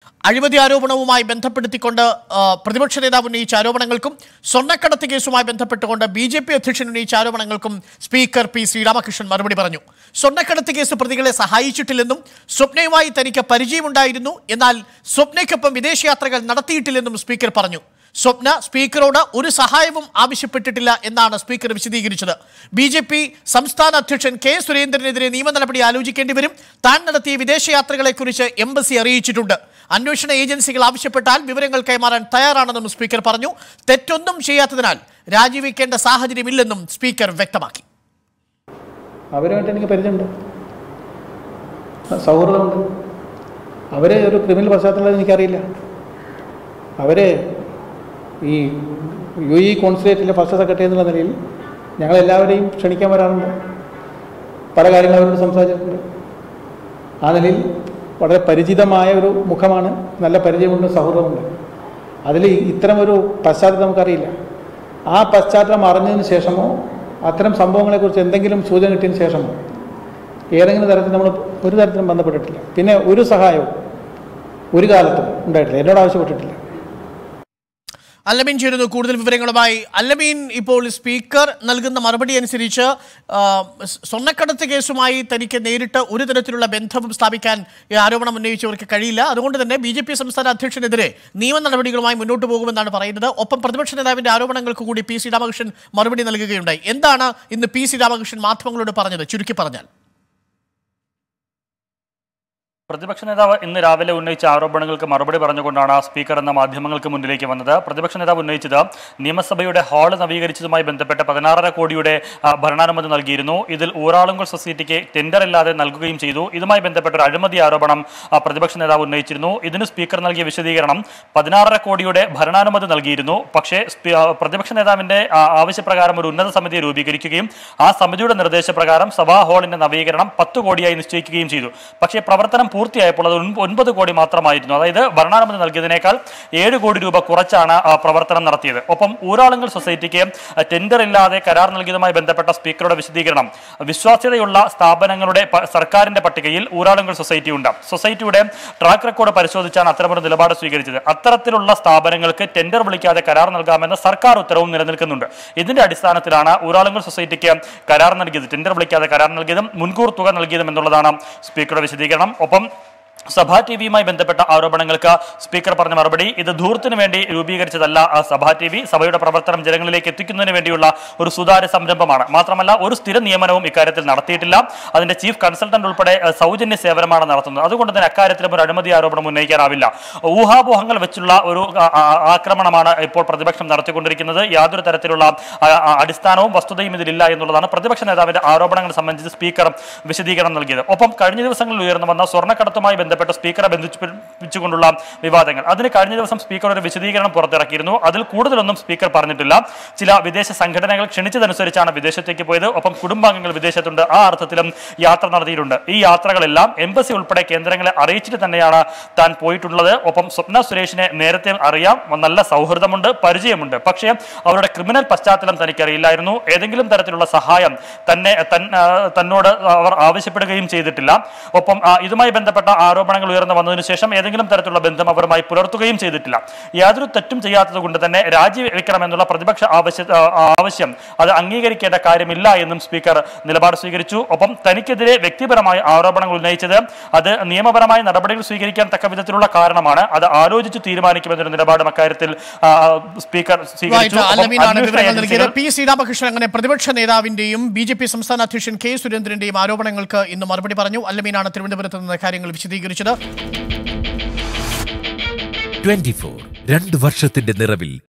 അഴിമതി ആരോപണവുമായി ബന്ധപ്പെടുത്തിക്കൊണ്ട് ആ, പ്രതിപക്ഷ നേതാവ് ഉന്നയിച്ച ആരോപണങ്ങൾക്കും സ്വർണ്ണക്കടത്ത് കേസുമായി ബന്ധപ്പെട്ടുകൊണ്ട് ബി ജെ പി അധ്യക്ഷൻ ഉന്നയിച്ച ആരോപണങ്ങൾക്കും സ്പീക്കർ പി ശ്രീരാമകൃഷ്ണൻ മറുപടി പറഞ്ഞു സ്വർണ്ണക്കടത്ത് കേസ് പ്രതികളെ സഹായിച്ചിട്ടില്ലെന്നും സ്വപ്നയുമായി തനിക്ക് പരിചയമുണ്ടായിരുന്നു എന്നാൽ സ്വപ്നയ്ക്കൊപ്പം വിദേശയാത്രകൾ നടത്തിയിട്ടില്ലെന്നും സ്പീക്കർ പറഞ്ഞു സ്വപ്ന സ്പീക്കറോട് ഒരു സഹായവും ആവശ്യപ്പെട്ടിട്ടില്ല എന്നാണ് സ്പീക്കർ വിശദീകരിച്ചത് ബി ജെ പി സംസ്ഥാന അധ്യക്ഷൻ കെ സുരേന്ദ്രനെതിരെ നിയമ നടപടി ആലോചിക്കേണ്ടി വരും താൻ നടത്തിയ വിദേശയാത്രകളെക്കുറിച്ച് എംബസി അറിയിച്ചിട്ടുണ്ട് അന്വേഷണ ഏജൻസികൾ ആവശ്യപ്പെട്ടാൽ വിവരങ്ങൾ കൈമാറാൻ തയ്യാറാണെന്നും സ്പീക്കർ പറഞ്ഞു തെറ്റൊന്നും ചെയ്യാത്തതിനാൽ രാജിവെക്കേണ്ട സാഹചര്യമില്ലെന്നും സ്പീക്കർ വ്യക്തമാക്കി അവരുമായിട്ട് എനിക്ക് പരിചയമുണ്ട് സൗഹൃദമുണ്ട് അവർ ഒരു ക്രിമിനൽ പശ്ചാത്തലം എനിക്കറിയില്ല അവർ ഈ യു ഇ കോൺസുലേറ്റിലെ ഫസ്റ്റ് സെക്രട്ടറി എന്നുള്ള നിലയിൽ ഞങ്ങളെല്ലാവരെയും ക്ഷണിക്കാൻ വരാറുണ്ട് പല കാര്യങ്ങളും അവരോട് സംസാരിച്ചിട്ടുണ്ട് ആ നിലയിൽ വളരെ പരിചിതമായ ഒരു മുഖമാണ് നല്ല പരിചയമുണ്ട് സൗഹൃദമുണ്ട് അതിൽ ഇത്തരമൊരു പശ്ചാത്തലം നമുക്കറിയില്ല ആ പശ്ചാത്തലം അറിഞ്ഞതിന് ശേഷമോ അത്തരം സംഭവങ്ങളെക്കുറിച്ച് എന്തെങ്കിലും സൂചന കിട്ടിയതിന് ശേഷമോ ഏതെങ്കിലും തരത്തിൽ നമ്മൾ ഒരു തരത്തിലും ബന്ധപ്പെട്ടിട്ടില്ല പിന്നെ ഒരു സഹായവും ഒരു കാലത്തും ഉണ്ടായിട്ടില്ല എന്നോട് ആവശ്യപ്പെട്ടിട്ടില്ല അല്ലമീൻ ചേരുന്നു കൂടുതൽ വിവരങ്ങളുമായി അല്ലമീൻ ഇപ്പോൾ സ്പീക്കർ നൽകുന്ന മറുപടി അനുസരിച്ച് ആ, സ്വർണ്ണക്കടത്ത് കേസുമായി തനിക്ക് നേരിട്ട് ഒരു തരത്തിലുള്ള ബന്ധവും സ്ഥാപിക്കാൻ ഈ ആരോപണം ഉന്നയിച്ചവർക്ക് കഴിയില്ല അതുകൊണ്ട് തന്നെ ബി ജെ പി സംസ്ഥാന അധ്യക്ഷനെതിരെ നിയമ നടപടികളുമായി മുന്നോട്ട് പോകുമെന്നാണ് പറയുന്നത് ഒപ്പം പ്രതിപക്ഷ നേതാവിന്റെ ആരോപണങ്ങൾക്ക് കൂടി പി സി രാമകൃഷ്ണൻ മറുപടി നൽകുകയുണ്ടായി എന്താണ് ഇന്ന് പി സി രാമകൃഷ്ണൻ മാധ്യമങ്ങളോട് പറഞ്ഞത് ചുരുക്കി പറഞ്ഞാൽ പ്രതിപക്ഷ നേതാവ് ഇന്ന് രാവിലെ ഉന്നയിച്ച ആരോപണങ്ങൾക്ക് മറുപടി പറഞ്ഞുകൊണ്ടാണ് സ്പീക്കർ എന്ന മാധ്യമങ്ങൾക്ക് മുന്നിലേക്ക് വന്നത് പ്രതിപക്ഷ നേതാവ് ഉന്നയിച്ചത് നിയമസഭയുടെ ഹാൾ നവീകരിച്ചതുമായി ബന്ധപ്പെട്ട് പതിനാറര കോടിയുടെ ആ, ഭരണാനുമതി നൽകിയിരുന്നു ഇതിൽ ഊരാളുങ്കൽ സൊസൈറ്റിക്ക് ടെൻഡർ ഇല്ലാതെ നൽകുകയും ചെയ്തു ഇതുമായി ബന്ധപ്പെട്ട ഒരു അഴിമതി ആരോപണം ആ, പ്രതിപക്ഷ നേതാവ് ഉന്നയിച്ചിരുന്നു ഇതിന് സ്പീക്കർ നൽകിയ വിശദീകരണം പതിനാറര കോടിയുടെ ഭരണാനുമതി നൽകിയിരുന്നു പക്ഷേ സ്പീ- ആ, പ്രതിപക്ഷ നേതാവിന്റെ ആ, ആവശ്യപ്രകാരം ഒരു ഉന്നത സമിതിയെ രൂപീകരിക്കുകയും ആ സമിതിയുടെ നിർദ്ദേശപ്രകാരം സഭാ ഹാളിന്റെ നവീകരണം പത്ത് കോടിയായി നിശ്ചയിക്കുകയും ചെയ്തു പക്ഷേ പ്രവർത്തനം പൂർത്തിയായപ്പോൾ അത് ഒൻപ- ഒൻപത് കോടി മാത്രമായിരുന്നു അതായത് ഭരണാനുമതി നൽകിയതിനേക്കാൾ ഏഴ് കോടി രൂപ കുറച്ചാണ് ആ, പ്രവർത്തനം നടത്തിയത് ഒപ്പം ഊരാളുങ്കൽ സൊസൈറ്റിക്ക് ആ, ടെൻഡർ ഇല്ലാതെ കരാർ നൽകിയതുമായി ബന്ധപ്പെട്ട സ്പീക്കറുടെ വിശദീകരണം വിശ്വാസ്യതയുള്ള സ്ഥാപനങ്ങളുടെ പ- സർക്കാരിന്റെ പട്ടികയിൽ ഊരാളുങ്കൽ സൊസൈറ്റി ഉണ്ട് സൊസൈറ്റിയുടെ ട്രാക്ക് റെക്കോർഡ് പരിശോധിച്ചാണ് അത്തരമൊരു നിലപാട് സ്വീകരിച്ചത് അത്തരത്തിലുള്ള സ്ഥാപനങ്ങൾക്ക് ടെൻഡർ വിളിക്കാതെ കരാർ നൽകാമെന്ന സർക്കാർ ഉത്തരവും നിലനിൽക്കുന്നുണ്ട് ഇതിന്റെ അടിസ്ഥാനത്തിലാണ് ഊരാളുങ്കൽ സൊസൈറ്റിക്ക് കരാർ നൽകിയത് ടെൻഡർ വിളിക്കാതെ കരാർ നൽകിയതും മുൻകൂർ തുക നൽകിയതും എന്നുള്ളതാണ് സ്പീക്കറുടെ വിശദീകരണം ഒപ്പം സഭാ ടി വിയുമായി ബന്ധപ്പെട്ട ആരോപണങ്ങൾക്ക് സ്പീക്കർ പറഞ്ഞ മറുപടി ഇത് ധൂർത്തിന് വേണ്ടി രൂപീകരിച്ചതല്ല ആ സഭാ ടി വി സഭയുടെ പ്രവർത്തനം ജനങ്ങളിലേക്ക് എത്തിക്കുന്നതിന് വേണ്ടിയുള്ള ഒരു സുതാര്യ സംരംഭമാണ് മാത്രമല്ല ഒരു സ്ഥിര നിയമനവും ഇക്കാര്യത്തിൽ നടത്തിയിട്ടില്ല അതിന്റെ ചീഫ് കൺസൾട്ടന്റ് ഉൾപ്പെടെ അഹ്, സൗജന്യ സേവനമാണ് നടത്തുന്നത് അതുകൊണ്ട് തന്നെ അക്കാര്യത്തിലും ഒരു അഴിമതി ആരോപണം ഉന്നയിക്കാനാവില്ല ഊഹാപോഹങ്ങൾ വെച്ചുള്ള ഒരു ആ, ആ, ആക്രമണമാണ് ഇപ്പോൾ പ്രതിപക്ഷം നടത്തിക്കൊണ്ടിരിക്കുന്നത് യാതൊരു തരത്തിലുള്ള ആ, ആ, അടിസ്ഥാനവും വസ്തുതയും ഇതിലില്ല എന്നുള്ളതാണ് പ്രതിപക്ഷ നേതാവിന്റെ ആരോപണങ്ങൾ സംബന്ധിച്ച് സ്പീക്കർ വിശദീകരണം നൽകിയത് ഒപ്പം കഴിഞ്ഞ ദിവസങ്ങളിൽ ഉയർന്നു വന്ന സ്വർണ്ണക്കടത്തുമായി ബന്ധപ്പെട്ട് സ്പീക്കറെ ബന്ധിപ്പിച്ചുകൊണ്ടുള്ള വിവാദങ്ങൾ അതിന് കഴിഞ്ഞ ദിവസം സ്പീക്കർ ഒരു വിശദീകരണം പുറത്തിറക്കിയിരുന്നു അതിൽ കൂടുതലൊന്നും സ്പീക്കർ പറഞ്ഞിട്ടില്ല ചില വിദേശ സംഘടനകൾ ക്ഷണിച്ചതനുസരിച്ചാണ് വിദേശത്തേക്ക് പോയത് ഒപ്പം കുടുംബാംഗങ്ങൾ വിദേശത്തുണ്ട് ആ അർത്ഥത്തിലും യാത്ര നടത്തിയിട്ടുണ്ട് ഈ യാത്രകളെല്ലാം എംബസി ഉൾപ്പെടെ കേന്ദ്രങ്ങളെ അറിയിച്ചിട്ട് തന്നെയാണ് താൻ പോയിട്ടുള്ളത് ഒപ്പം സ്വപ്ന സുരേഷിനെ നേരത്തെ അറിയാം നല്ല സൗഹൃദമുണ്ട് പരിചയമുണ്ട് പക്ഷേ അവരുടെ ക്രിമിനൽ പശ്ചാത്തലം തനിക്കറിയില്ലായിരുന്നു ഏതെങ്കിലും തരത്തിലുള്ള സഹായം തന്നെ തൻ- ആ, തന്നോട് അവർ ആവശ്യപ്പെടുകയും ചെയ്തിട്ടില്ല ഒപ്പം ആ, ഇതുമായി ബന്ധപ്പെട്ട ആരോപണങ്ങൾ ഉയർന്നു വന്നതിന് ശേഷം ഏതെങ്കിലും തരത്തിലുള്ള ബന്ധം അവരുമായി പുലർത്തുകയും ചെയ്തിട്ടില്ല യാതൊരു തെറ്റും ചെയ്യാത്തത് കൊണ്ട് തന്നെ രാജിവെക്കണമെന്നുള്ള പ്രതിപക്ഷ ആവശ്യ ആ, ആവശ്യം അത് അംഗീകരിക്കേണ്ട കാര്യമില്ല എന്നും സ്പീക്കർ നിലപാട് സ്വീകരിച്ചു ഒപ്പം തനിക്കെതിരെ വ്യക്തിപരമായ ആരോപണങ്ങൾ ഉന്നയിച്ചത് അത് നിയമപരമായ നടപടികൾ സ്വീകരിക്കാൻ തക്ക വിധത്തിലുള്ള കാരണമാണ് അത് ആലോചിച്ച് തീരുമാനിക്കുമെന്നൊരു നിലപാടും അക്കാര്യത്തിൽ ആ, സ്പീക്കർ സ്വീകരിച്ചു വായിച്ച ഒപ്പം അല്ലമീനാണ് അന്വേഷണ വിവരങ്ങൾ നൽകിയത് ഏജൻസികൾ പി ശ്രീരാമകൃഷ്ണൻ അങ്ങനെ പ്രതിപക്ഷ നേതാവിന്റെയും ബി ജെ പി സംസ്ഥാന അധ്യക്ഷൻ കെ സുരേന്ദ്രന്റെയും ആരോപണങ്ങൾക്ക് ഇന്ന് മറുപടി പറഞ്ഞു അല്ലമീനാണ് തിരുവനന്തപുരത്ത് നിന്ന് കാര്യങ്ങൾ വിശദീകരിച്ചത് ട്വന്റി ഫോർ രണ്ട് വർഷത്തിന്റെ നിറവിൽ